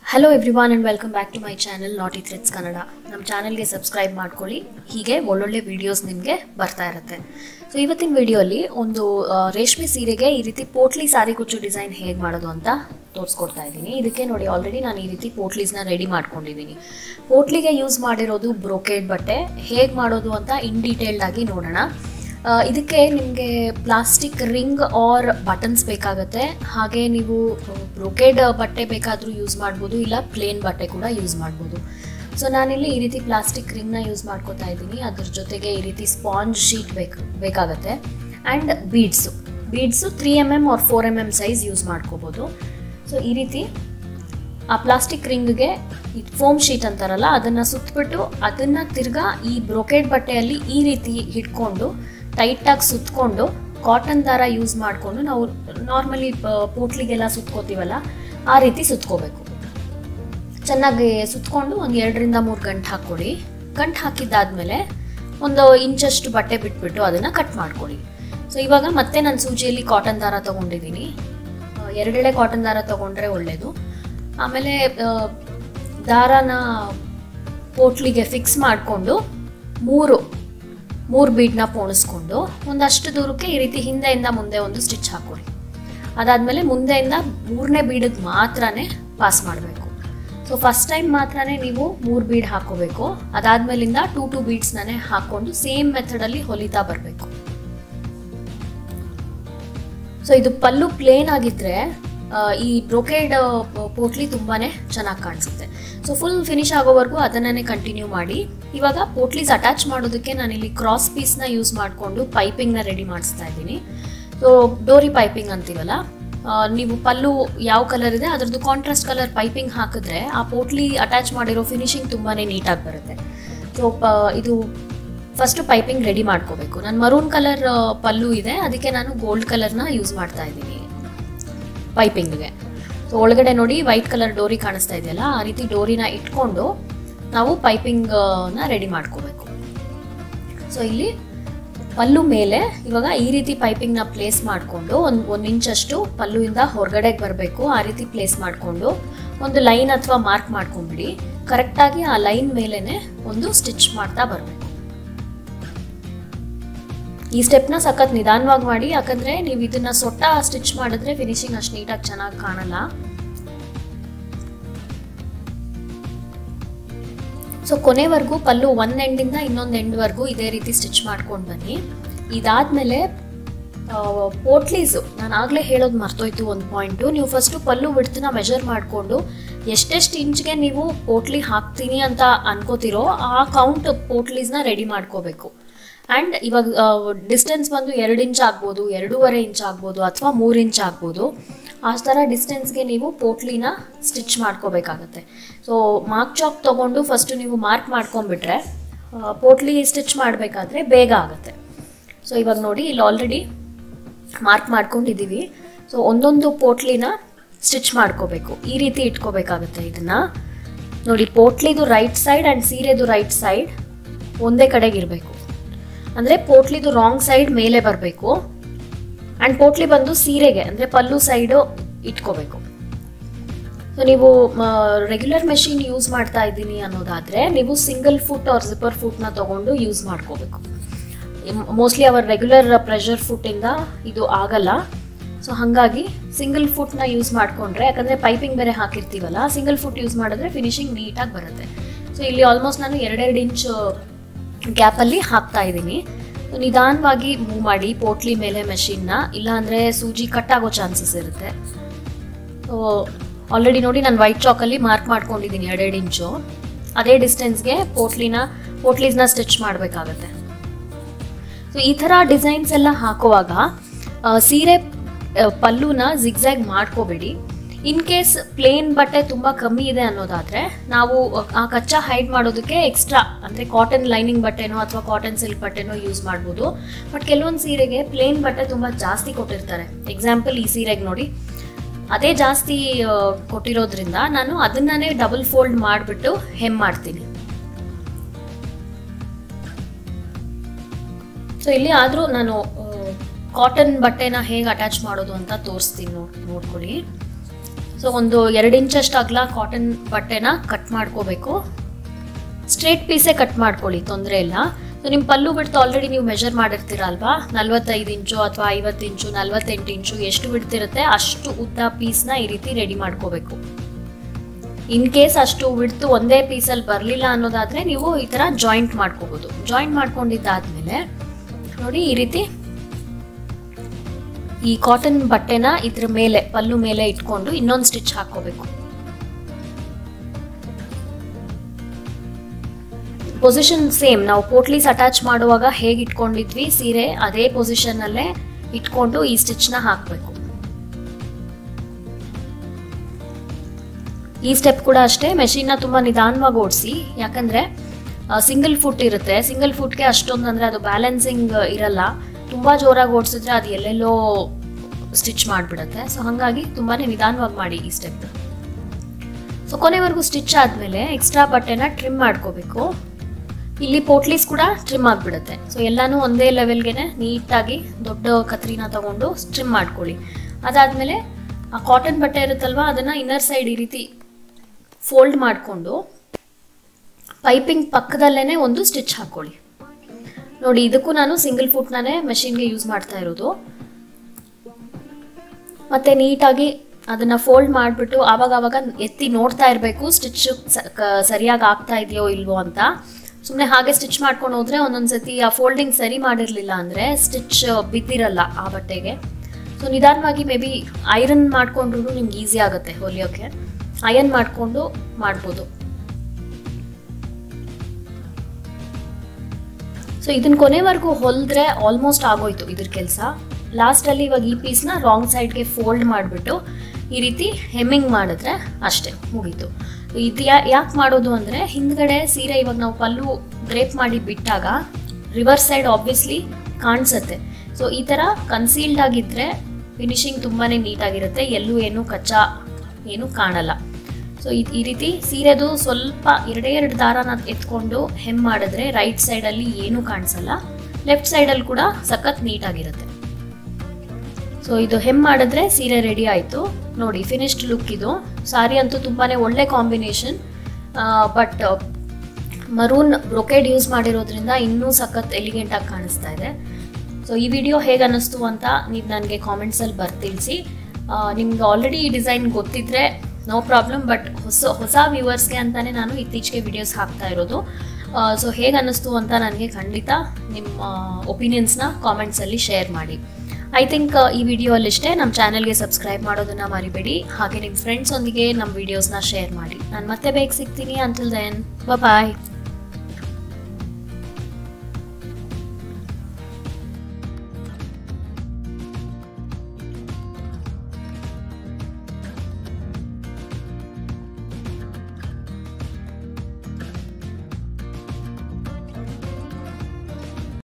hello everyone and welcome back to my channel Naati threads Kannada ನಮ್ಮ ಚಾನಲ್ಗೆ subscribe ಮಾಡ್ಕೊಳ್ಳಿ ಹೀಗೆ ಒಳ್ಳೊಳ್ಳೆ ವಿಡಿಯೋಸ್ ನಿಮಗೆ ಬರ್ತಾ ಇರುತ್ತೆ ಸೊ ಇವತ್ತಿನ ವಿಡಿಯೋಲಿ ಒಂದು ಆ, ರೇಷ್ಮೆ ಸೀರೆಗೆ ಈ ರೀತಿ ಪೋಟ್ಲಿ ಸಾರಿ ಕುಚ್ಚು ಡಿಸೈನ್ ಹೇಗೆ ಮಾಡೋದು ಅಂತ ತೋರಿಸ್ಕೊಡ್ತಾ ಇದ್ದೀನಿ ಇದಕ್ಕೆ ನೋಡಿ ಆಲ್ರೆಡಿ ನಾನು ಈ ರೀತಿ ಪೋಟ್ಲೀಸ್ನ ರೆಡಿ ಮಾಡ್ಕೊಂಡಿದ್ದೀನಿ ಪೋಟ್ಲಿಗೆ ಯೂಸ್ ಮಾಡಿರೋದು ಬ್ರೋಕೆಡ್ ಬಟ್ಟೆ ಹೇಗೆ ಮಾಡೋದು ಅಂತ ಇನ್ ಡೀಟೇಲ್ಡ್ ಆಗಿ ನೋಡೋಣ ಆ, ಇದಕ್ಕೆ ನಿಮಗೆ ಪ್ಲಾಸ್ಟಿಕ್ ರಿಂಗ್ ಆರ್ ಬಟನ್ಸ್ ಬೇಕಾಗುತ್ತೆ ಹಾಗೆ ನೀವು ಬ್ರೊಕೆಡ್ ಬಟ್ಟೆ ಬೇಕಾದರೂ ಯೂಸ್ ಮಾಡ್ಬೋದು ಇಲ್ಲ ಪ್ಲೇನ್ ಬಟ್ಟೆ ಕೂಡ ಯೂಸ್ ಮಾಡ್ಬೋದು ಸೊ ನಾನಿಲ್ಲಿ ಈ ರೀತಿ ಪ್ಲಾಸ್ಟಿಕ್ ರಿಂಗ್ನ ಯೂಸ್ ಮಾಡ್ಕೋತಾ ಇದ್ದೀನಿ ಅದ್ರ ಜೊತೆಗೆ ಈ ರೀತಿ ಸ್ಪಾಂಜ್ ಶೀಟ್ ಬೇಕು ಬೇಕಾಗುತ್ತೆ and beads beads three M M or four M M size use ಮಾಡ್ಕೋಬೋದು ಸೊ ಈ ರೀತಿ ಆ ಪ್ಲಾಸ್ಟಿಕ್ ರಿಂಗ್ಗೆ ಫೋಮ್ ಶೀಟ್ ಅಂತಾರಲ್ಲ ಅದನ್ನು ಸುತ್ತಬಿಟ್ಟು ಅದನ್ನು ತಿರ್ಗಾ ಈ ಬ್ರೊಕೆಡ್ ಬಟ್ಟೆಯಲ್ಲಿ ಈ ರೀತಿ ಹಿಡ್ಕೊಂಡು ಟೈಟಾಗಿ ಸುತ್ತಕೊಂಡು ಕಾಟನ್ ದಾರ ಯೂಸ್ ಮಾಡಿಕೊಂಡು ನಾವು ನಾರ್ಮಲಿ ಪೋಟ್ಲಿಗೆಲ್ಲ ಸುತ್ಕೋತೀವಲ್ಲ ಆ ರೀತಿ ಸುತ್ಕೋಬೇಕು ಚೆನ್ನಾಗಿ ಸುತ್ಕೊಂಡು ಒಂದು ಎರಡರಿಂದ ಮೂರು ಗಂಟೆ ಹಾಕ್ಕೊಡಿ ಗಂಟು ಹಾಕಿದ್ದಾದ್ಮೇಲೆ ಒಂದು ಇಂಚಷ್ಟು ಬಟ್ಟೆ ಬಿಟ್ಬಿಟ್ಟು ಅದನ್ನು ಕಟ್ ಮಾಡ್ಕೊಳ್ಳಿ ಸೊ ಇವಾಗ ಮತ್ತೆ ನಾನು ಸೂಜಿಯಲ್ಲಿ ಕಾಟನ್ ದಾರ ತೊಗೊಂಡಿದ್ದೀನಿ ಎರಡೆಳೆ ಕಾಟನ್ ದಾರ ತೊಗೊಂಡ್ರೆ ಒಳ್ಳೆಯದು ಆಮೇಲೆ ಆ, ದಾರಾನ ಪೋಟ್ಲಿಗೆ ಫಿಕ್ಸ್ ಮಾಡಿಕೊಂಡು ಮೂರು ಮೂರು ಬೀಡ್ನ ಪೋಣಿಸ್ಕೊಂಡು ಒಂದಷ್ಟು ದೂರಕ್ಕೆ ಈ ರೀತಿ ಹಿಂದೆಯಿಂದ ಮುಂದೆ ಒಂದು ಸ್ಟಿಚ್ ಹಾಕೊಳ್ಳಿ ಅದಾದಮೇಲೆ ಮುಂದೆಯಿಂದ ಮೂರನೇ ಬೀಡಿಗೆ ಮಾತ್ರನೇ ಪಾಸ್ ಮಾಡಬೇಕು ಸೊ ಫಸ್ಟ್ ಟೈಮ್ ಮಾತ್ರನೇ ನೀವು ಮೂರು ಬೀಡ್ ಹಾಕೋಬೇಕು ಅದಾದ್ಮೇಲಿಂದ ಟೂ ಟೂ ಬೀಡ್ಸ್ನೇ ಹಾಕ್ಕೊಂಡು ಸೇಮ್ ಮೆಥಡಲ್ಲಿ ಹೊಲಿತಾ ಬರಬೇಕು ಸೊ ಇದು ಪಲ್ಲು ಪ್ಲೇನ್ ಆಗಿದ್ರೆ ಆ, ಈ ಬ್ರೊಕೇಡ್ ಪೋಟ್ಲಿ ತುಂಬಾನೇ ಚೆನ್ನಾಗಿ ಕಾಣಿಸುತ್ತೆ ಸೊ ಫುಲ್ ಫಿನಿಶ್ ಆಗೋವರೆಗೂ ಅದನ್ನೇ ಕಂಟಿನ್ಯೂ ಮಾಡಿ ಇವಾಗ ಪೋಟ್ಲೀಸ್ ಅಟ್ಯಾಚ್ ಮಾಡೋದಕ್ಕೆ ನಾನಿಲ್ಲಿ ಕ್ರಾಸ್ ಪೀಸ್ನ ಯೂಸ್ ಮಾಡಿಕೊಂಡು ಪೈಪಿಂಗ್ನ ರೆಡಿ ಮಾಡಿಸ್ತಾ ಇದ್ದೀನಿ ಸೊ ಡೋರಿ ಪೈಪಿಂಗ್ ಅಂತೀವಲ್ಲ ಆ, ನೀವು ಪಲ್ಲು ಯಾವ ಕಲರ್ ಇದೆ ಅದ್ರದ್ದು ಕಾಂಟ್ರಾಸ್ಟ್ ಕಲರ್ ಪೈಪಿಂಗ್ ಹಾಕಿದ್ರೆ ಆ ಪೋಟ್ಲಿ ಅಟ್ಯಾಚ್ ಮಾಡಿರೋ ಫಿನಿಶಿಂಗ್ ತುಂಬಾ ನೀಟಾಗಿ ಬರುತ್ತೆ ಸೊ ಇದು ಫಸ್ಟ್ ಪೈಪಿಂಗ್ ರೆಡಿ ಮಾಡ್ಕೋಬೇಕು ನಾನು ಮರೂನ್ ಕಲರ್ ಪಲ್ಲು ಇದೆ ಅದಕ್ಕೆ ನಾನು ಗೋಲ್ಡ್ ಕಲರ್ನ ಯೂಸ್ ಮಾಡ್ತಾ ಇದ್ದೀನಿ ಪೈಪಿಂಗ್ಗೆ ಸೊ ಒಳಗಡೆ ನೋಡಿ ವೈಟ್ ಕಲರ್ ಡೋರಿ ಕಾಣಿಸ್ತಾ ಇದೆಯಲ್ಲ ಆ ರೀತಿ ಡೋರಿನ ಇಟ್ಕೊಂಡು ನಾವು ಪೈಪಿಂಗ್ನ ರೆಡಿ ಮಾಡ್ಕೋಬೇಕು ಸೊ ಇಲ್ಲಿ ಪಲ್ಲು ಮೇಲೆ ಇವಾಗ ಈ ರೀತಿ ಪೈಪಿಂಗ್ನ ಪ್ಲೇಸ್ ಮಾಡಿಕೊಂಡು ಒಂದು ಒಂದು ಇಂಚಷ್ಟು ಪಲ್ಲುವಿಂದ ಹೊರಗಡೆಗೆ ಬರಬೇಕು ಆ ರೀತಿ ಪ್ಲೇಸ್ ಮಾಡಿಕೊಂಡು ಒಂದು ಲೈನ್ ಅಥವಾ ಮಾರ್ಕ್ ಮಾಡ್ಕೊಂಡ್ಬಿಡಿ ಕರೆಕ್ಟಾಗಿ ಆ ಲೈನ್ ಮೇಲೇನೆ ಒಂದು ಸ್ಟಿಚ್ ಮಾಡ್ತಾ ಬರಬೇಕು ಈ ಸ್ಟೆಪ್ನ ಸಖತ್ ನಿಧಾನವಾಗಿ ಮಾಡಿ ಯಾಕಂದ್ರೆ ನೀವು ಇದನ್ನ ಸೊಟ್ಟ ಸ್ಟಿಚ್ ಮಾಡಿದ್ರೆ ಫಿನಿಶಿಂಗ್ ಅಷ್ಟು ನೀಟಾಗಿ ಚೆನ್ನಾಗಿ ಕಾಣಲ್ಲ ಸೊ ಕೊನೆವರೆಗೂ ಪಲ್ಲು ಒಂದ್ ಎಂಡಿಂದ ಇನ್ನೊಂದು ಎಂಡ್ವರೆಗೂ ಇದೇ ರೀತಿ ಸ್ಟಿಚ್ ಮಾಡ್ಕೊಂಡು ಬನ್ನಿ ಇದಾದ್ಮೇಲೆ ಪೋಟ್ಲೀಸು ನಾನು ಆಗಲೇ ಹೇಳೋದು ಮರ್ತೋಯ್ತು ಒಂದು ಪಾಯಿಂಟು ನೀವು ಫಸ್ಟು ಪಲ್ಲು ಬಿಡ್ತನ ಮೆಜರ್ ಮಾಡಿಕೊಂಡು ಎಷ್ಟೆಷ್ಟು ಇಂಚ್ಗೆ ನೀವು ಪೋಟ್ಲಿ ಹಾಕ್ತೀನಿ ಅಂತ ಅನ್ಕೋತಿರೋ ಆ ಕೌಂಟ್ ಪೋಟ್ಲೀಸ್ನ ರೆಡಿ ಮಾಡ್ಕೋಬೇಕು ಆ್ಯಂಡ್ ಇವಾಗ ಡಿಸ್ಟೆನ್ಸ್ ಬಂದು ಎರಡು ಇಂಚ್ ಆಗ್ಬೋದು ಎರಡೂವರೆ ಇಂಚ್ ಆಗ್ಬೋದು ಅಥವಾ ಮೂರು ಇಂಚ್ ಆಗ್ಬೋದು ಆ ಥರ ಡಿಸ್ಟೆನ್ಸ್ಗೆ ನೀವು ಪೋಟ್ಲಿನ ಸ್ಟಿಚ್ ಮಾಡ್ಕೋಬೇಕಾಗತ್ತೆ ಸೊ ಮಾರ್ಕ್ ಚಾಕ್ ತೊಗೊಂಡು ಫಸ್ಟು ನೀವು ಮಾರ್ಕ್ ಮಾಡ್ಕೊಂಡ್ಬಿಟ್ರೆ ಆ, ಪೋಟ್ಲಿ ಸ್ಟಿಚ್ ಮಾಡಬೇಕಾದ್ರೆ ಬೇಗ ಆಗುತ್ತೆ ಸೊ ಇವಾಗ ನೋಡಿ ಇಲ್ಲಿ ಆಲ್ರೆಡಿ ಮಾರ್ಕ್ ಮಾಡ್ಕೊಂಡಿದ್ದೀವಿ ಸೊ ಒಂದೊಂದು ಪೋಟ್ಲಿನ ಸ್ಟಿಚ್ ಮಾಡ್ಕೋಬೇಕು ಈ ರೀತಿ ಇಟ್ಕೋಬೇಕಾಗುತ್ತೆ ಇದನ್ನ ನೋಡಿ ಪೋಟ್ಲಿದು ರೈಟ್ ಸೈಡ್ ಆ್ಯಂಡ್ ಸೀರೆದು ರೈಟ್ ಸೈಡ್ ಒಂದೇ ಕಡೆಗೆ ಇರಬೇಕು ಅಂದರೆ ಪೋಟ್ಲಿದು ರಾಂಗ್ ಸೈಡ್ ಮೇಲೆ ಬರಬೇಕು ಆ್ಯಂಡ್ ಪೋಟ್ಲಿ ಬಂದು ಸೀರೆಗೆ ಅಂದರೆ ಪಲ್ಲು ಸೈಡು ಇಟ್ಕೋಬೇಕು ಸೊ ನೀವು ರೆಗ್ಯುಲರ್ ಮೆಷಿನ್ ಯೂಸ್ ಮಾಡ್ತಾ ಇದ್ದೀನಿ ಅನ್ನೋದಾದರೆ ನೀವು ಸಿಂಗಲ್ ಫುಟ್ ಆರ್ ಜಿಪ್ಪರ್ ಫುಟ್ನ ತೊಗೊಂಡು ಯೂಸ್ ಮಾಡ್ಕೋಬೇಕು ಮೋಸ್ಟ್ಲಿ ಅವರ್ ರೆಗ್ಯುಲರ್ ಪ್ರೆಷರ್ ಫುಟ್ಟಿಂದ ಇದು ಆಗಲ್ಲ ಸೊ ಹಾಗಾಗಿ ಸಿಂಗಲ್ ಫುಟ್ನ ಯೂಸ್ ಮಾಡಿಕೊಂಡ್ರೆ ಯಾಕಂದರೆ ಪೈಪಿಂಗ್ ಬೇರೆ ಹಾಕಿರ್ತೀವಲ್ಲ ಸಿಂಗಲ್ ಫುಟ್ ಯೂಸ್ ಮಾಡಿದ್ರೆ ಫಿನಿಶಿಂಗ್ ನೀಟಾಗಿ ಬರುತ್ತೆ ಸೊ ಇಲ್ಲಿ ಆಲ್ಮೋಸ್ಟ್ ನಾನು ಎರಡೆರಡು ಇಂಚ್ ಗ್ಯಾಪಲ್ಲಿ ಹಾಕ್ತಾ ಇದ್ದೀನಿ ಸೊ ನಿಧಾನವಾಗಿ ಮೂವ್ ಮಾಡಿ ಪೋಟ್ಲಿ ಮೇಲೆ ಮೆಷಿನ್ನ ಇಲ್ಲಾಂದರೆ ಸೂಜಿ ಕಟ್ ಆಗೋ ಚಾನ್ಸಸ್ ಇರುತ್ತೆ ಸೊ ಆಲ್ರೆಡಿ ನೋಡಿ ನಾನು ವೈಟ್ ಚಾಕಲ್ಲಿ ಮಾರ್ಕ್ ಮಾಡ್ಕೊಂಡಿದ್ದೀನಿ ಎರಡೆರಡು ಇಂಚು ಅದೇ ಡಿಸ್ಟೆನ್ಸ್ಗೆ ಪೋಟ್ಲಿನ ಪೋಟ್ಲೀಸ್ನ ಸ್ಟಿಚ್ ಮಾಡಬೇಕಾಗತ್ತೆ ಸೊ ಈ ಥರ ಡಿಸೈನ್ಸ್ ಎಲ್ಲ ಹಾಕುವಾಗ ಆ, ಸೀರೆ ಆ, ಪಲ್ಲುನ ಜಿಗ್ಜ್ಯಾಗ್ ಮಾಡ್ಕೋಬೇಡಿ ಇನ್ ಕೇಸ್ ಪ್ಲೇನ್ ಬಟ್ಟೆ ತುಂಬ ಕಮ್ಮಿ ಇದೆ ಅನ್ನೋದಾದ್ರೆ ನಾವು ಆ ಕಚ್ಚಾ ಹೈಡ್ ಮಾಡೋದಕ್ಕೆ ಎಕ್ಸ್ಟ್ರಾ ಅಂದರೆ ಕಾಟನ್ ಲೈನಿಂಗ್ ಬಟ್ಟೆನೋ ಅಥವಾ ಕಾಟನ್ ಸಿಲ್ಕ್ ಬಟ್ಟೆನೋ ಯೂಸ್ ಮಾಡ್ಬೋದು ಬಟ್ ಕೆಲವೊಂದು ಸೀರೆಗೆ ಪ್ಲೇನ್ ಬಟ್ಟೆ ತುಂಬ ಜಾಸ್ತಿ ಕೊಟ್ಟಿರ್ತಾರೆ ಎಕ್ಸಾಂಪಲ್ ಈ ಸೀರೆಗೆ ನೋಡಿ ಅದೇ ಜಾಸ್ತಿ ಆ, ಕೊಟ್ಟಿರೋದ್ರಿಂದ ನಾನು ಅದನ್ನೇ ಡಬಲ್ ಫೋಲ್ಡ್ ಮಾಡಿಬಿಟ್ಟು ಹೆಮ್ ಮಾಡ್ತೀನಿ ಸೊ ಇಲ್ಲಿ ಆದರೂ ನಾನು ಕಾಟನ್ ಬಟ್ಟೆನ ಹೇಗೆ ಅಟ್ಯಾಚ್ ಮಾಡೋದು ಅಂತ ತೋರಿಸ್ತೀನಿ ನೋಡ್ ನೋಡ್ಕೊಳ್ಳಿ ಸೊ ಸೊ ಒಂದು ಎರಡು ಇಂಚಷ್ಟು ಅಗಲ ಕಾಟನ್ ಬಟ್ಟೆನ ಕಟ್ ಮಾಡ್ಕೋಬೇಕು ಸ್ಟ್ರೇಟ್ ಪೀಸೇ ಕಟ್ ಮಾಡ್ಕೊಳ್ಳಿ ತೊಂದರೆ ಇಲ್ಲ ಸೊ ನಿಮ್ಮ ಪಲ್ಲು ಬಿಡ್ತು ಆಲ್ರೆಡಿ ನೀವು ಮೆಷರ್ ಮಾಡಿರ್ತೀರ ಅಲ್ವಾ ನಲ್ವತ್ತೈದು ಇಂಚು ಅಥವಾ ಐವತ್ತು ಇಂಚು ನಲ್ವತ್ತೆಂಟು ಇಂಚು ಎಷ್ಟು ಬಿಡ್ತಿರುತ್ತೆ ಅಷ್ಟು ಉದ್ದ ಪೀಸ್ನ ಈ ರೀತಿ ರೆಡಿ ಮಾಡ್ಕೋಬೇಕು ಇನ್ ಕೇಸ್ ಅಷ್ಟು ಬಿಡ್ತು ಒಂದೇ ಪೀಸಲ್ಲಿ ಬರಲಿಲ್ಲ ಅನ್ನೋದಾದರೆ ನೀವು ಈ ಥರ ಜಾಯಿಂಟ್ ಮಾಡ್ಕೋಬೋದು ಜಾಯಿಂಟ್ ಮಾಡ್ಕೊಂಡಿದ್ದಾದ್ಮೇಲೆ ನೋಡಿ ಈ ರೀತಿ ಈ ಕಾಟನ್ ಬಟ್ಟೆನ ಇದ್ರ ಮೇಲೆ ಪಲ್ಲು ಮೇಲೆ ಇಟ್ಕೊಂಡು ಇನ್ನೊಂದು ಸ್ಟಿಚ್ ಹಾಕೋಬೇಕು ಪೊಸಿಷನ್ ಸೇಮ್ ನಾವು ಪೋಟ್ಲೀಸ್ ಅಟ್ಯಾಚ್ ಮಾಡುವಾಗ ಹೇಗೆ ಇಟ್ಕೊಂಡಿದ್ವಿ ಸೀರೆ ಅದೇ ಪೊಸಿಷನ್ನಲ್ಲೇ ಇಟ್ಕೊಂಡು ಈ ಸ್ಟಿಚ್ನ ಹಾಕಬೇಕು ಈ ಸ್ಟೆಪ್ ಕೂಡ ಅಷ್ಟೇ ಮೆಷಿನ್ನ ತುಂಬ ನಿಧಾನವಾಗಿ ಓಡಿಸಿ ಯಾಕಂದರೆ ಸಿಂಗಲ್ ಫುಟ್ ಇರುತ್ತೆ ಸಿಂಗಲ್ ಫುಟ್ಗೆ ಅಷ್ಟೊಂದು ಅಂದರೆ ಅದು ಬ್ಯಾಲೆನ್ಸಿಂಗ್ ಇರಲ್ಲ ತುಂಬ ಜೋರಾಗಿ ಓಡಿಸಿದ್ರೆ ಅದು ಎಲ್ಲೆಲ್ಲೋ ಸ್ಟಿಚ್ ಮಾಡಿಬಿಡುತ್ತೆ ಸೊ ಹಾಗಾಗಿ ತುಂಬಾ ನಿಧಾನವಾಗಿ ಮಾಡಿ ಈ ಸ್ಟೆಪ್ ಸೊ ಕೊನೆವರೆಗೂ ಸ್ಟಿಚ್ ಆದಮೇಲೆ ಎಕ್ಸ್ಟ್ರಾ ಬಟ್ಟೆನ ಟ್ರಿಮ್ ಮಾಡ್ಕೋಬೇಕು ಇಲ್ಲಿ ಪೋಟ್ಲೀಸ್ ಕೂಡ ಟ್ರಿಮ್ ಆಗಿಬಿಡುತ್ತೆ ಸೊ ಎಲ್ಲನೂ ಒಂದೇ ಲೆವೆಲ್ಗೆ ನೀಟಾಗಿ ದೊಡ್ಡ ಕತ್ರಿನ ತಗೊಂಡು ಟ್ರಿಮ್ ಮಾಡ್ಕೊಳ್ಳಿ ಅದಾದಮೇಲೆ ಆ ಕಾಟನ್ ಬಟ್ಟೆ ಇರುತ್ತಲ್ವ ಅದನ್ನು ಇನ್ನರ್ ಸೈಡ್ ಈ ರೀತಿ ಫೋಲ್ಡ್ ಮಾಡಿಕೊಂಡು ಪೈಪಿಂಗ್ ಪಕ್ಕದಲ್ಲೇ ಒಂದು ಸ್ಟಿಚ್ ಹಾಕ್ಕೊಳ್ಳಿ ನೋಡಿ ಇದಕ್ಕೂ ನಾನು ಸಿಂಗಲ್ ಫುಟ್ನೇ ಮೆಷಿನ್ಗೆ ಯೂಸ್ ಮಾಡ್ತಾ ಇರೋದು ಮತ್ತೆ ನೀಟಾಗಿ ಅದನ್ನ ಫೋಲ್ಡ್ ಮಾಡಿಬಿಟ್ಟು ಆವಾಗ ಆವಾಗ ಎತ್ತಿ ನೋಡ್ತಾ ಇರಬೇಕು ಸ್ಟಿಚ್ ಸರಿಯಾಗಿ ಆಗ್ತಾ ಇದೆಯೋ ಇಲ್ವೋ ಅಂತ ಸುಮ್ಮನೆ ಹಾಗೆ ಸ್ಟಿಚ್ ಮಾಡ್ಕೊಂಡು ಹೋದ್ರೆ ಒಂದೊಂದ್ಸತಿ ಆ ಫೋಲ್ಡಿಂಗ್ ಸರಿ ಮಾಡಿರಲಿಲ್ಲ ಅಂದರೆ ಸ್ಟಿಚ್ ಬಿದ್ದಿರಲ್ಲ ಆ ಬಟ್ಟೆಗೆ ಸೊ ನಿಧಾನವಾಗಿ ಮೇ ಬಿ ಐರನ್ ಮಾಡ್ಕೊಂಡ್ರು ನಿಮ್ಗೆ ಈಸಿ ಆಗುತ್ತೆ ಹೊಲಿಯೋಕ್ಕೆ ಅಯನ್ ಮಾಡಿಕೊಂಡು ಮಾಡ್ಬೋದು ಸೊ ಇದನ್ನ ಕೊನೆವರೆಗೂ ಹೊಲಿದ್ರೆ ಆಲ್ಮೋಸ್ಟ್ ಆಗೋಯ್ತು ಇದ್ರ ಕೆಲಸ ಲಾಸ್ಟಲ್ಲಿ ಇವಾಗ ಈ ಪೀಸ್ನ ರಾಂಗ್ ಸೈಡ್ಗೆ ಫೋಲ್ಡ್ ಮಾಡಿಬಿಟ್ಟು ಈ ರೀತಿ ಹೆಮ್ಮಿಂಗ್ ಮಾಡಿದ್ರೆ ಅಷ್ಟೇ ಮುಗೀತು ಇದು ಯಾ ಯಾಕೆ ಮಾಡೋದು ಅಂದರೆ ಹಿಂದ್ಗಡೆ ಸೀರೆ ಇವಾಗ ನಾವು ಪಲ್ಲು ಡ್ರೇಪ್ ಮಾಡಿ ಬಿಟ್ಟಾಗ ರಿವರ್ಸ್ ಸೈಡ್ ಆಬ್ವಿಯಸ್ಲಿ ಕಾಣಿಸುತ್ತೆ ಸೊ ಈ ಥರ ಕನ್ಸೀಲ್ಡ್ ಆಗಿದ್ದರೆ ಫಿನಿಶಿಂಗ್ ತುಂಬಾ ನೀಟಾಗಿರುತ್ತೆ ಎಲ್ಲೂ ಏನು ಕಚ್ಚಾ ಏನು ಕಾಣಲ್ಲ ಸೊ ಈ ರೀತಿ ಸೀರೆದು ಸ್ವಲ್ಪ ಎರಡೇ ಎರಡು ದಾರನ ಎತ್ಕೊಂಡು ಹೆಮ್ ಮಾಡಿದ್ರೆ ರೈಟ್ ಸೈಡಲ್ಲಿ ಏನೂ ಕಾಣಿಸಲ್ಲ ಲೆಫ್ಟ್ ಸೈಡಲ್ಲಿ ಕೂಡ ಸಖತ್ ನೀಟಾಗಿರುತ್ತೆ ಸೊ ಇದು ಹೆಮ್ ಮಾಡಿದ್ರೆ ಸೀರೆ ರೆಡಿ ಆಯಿತು ನೋಡಿ ಫಿನಿಶ್ಡ್ ಲುಕ್ ಇದು ಸಾರಿ ಅಂತೂ ತುಂಬಾ ಒಳ್ಳೆ combination but maroon brocade use ಮಾಡಿರೋದ್ರಿಂದ ಇನ್ನೂ ಸಖತ್ ಎಲಿಗೆಂಟಾಗಿ ಕಾಣಿಸ್ತಾ ಇದೆ ಸೊ ಈ ವಿಡಿಯೋ ಹೇಗೆ ಅನ್ನಿಸ್ತು ಅಂತ ನೀವು ನನಗೆ ಕಾಮೆಂಟ್ಸಲ್ಲಿ ಬರ್ತಿಳಿಸಿ ನಿಮ್ಗೆ ಆಲ್ರೆಡಿ ಈ ಡಿಸೈನ್ ಗೊತ್ತಿದ್ರೆ ನೋ ಪ್ರಾಬ್ಲಮ್ ಬಟ್ ಹೊಸ ಹೊಸ ವ್ಯೂವರ್ಸ್ಗೆ ಅಂತಲೇ ನಾನು ಇತ್ತೀಚೆಗೆ ವಿಡಿಯೋಸ್ ಹಾಕ್ತಾ ಇರೋದು ಸೊ ಹೇಗೆ ಅನ್ನಿಸ್ತು ಅಂತ ನನಗೆ ಖಂಡಿತ ನಿಮ್ಮ ಒಪಿನಿಯನ್ಸ್ನ ಕಾಮೆಂಟ್ಸಲ್ಲಿ ಶೇರ್ ಮಾಡಿ ಐ ಥಿಂಕ್ ಈ ವಿಡಿಯೋ ಅಲ್ಲಿಷ್ಟೇ ನಮ್ಮ ಚಾನಲ್ಗೆ ಸಬ್ಸ್ಕ್ರೈಬ್ ಮಾಡೋದನ್ನು ಮರಿಬೇಡಿ ಹಾಗೆ ನಿಮ್ಮ ಫ್ರೆಂಡ್ಸ್ ಒಂದಿಗೆ ನಮ್ಮ ವಿಡಿಯೋಸ್ನ ಶೇರ್ ಮಾಡಿ ನಾನು ಮತ್ತೆ ಬೇಗ ಸಿಗ್ತೀನಿ ಅಂಟಿಲ್ ದೆನ್ ಬಾಯ್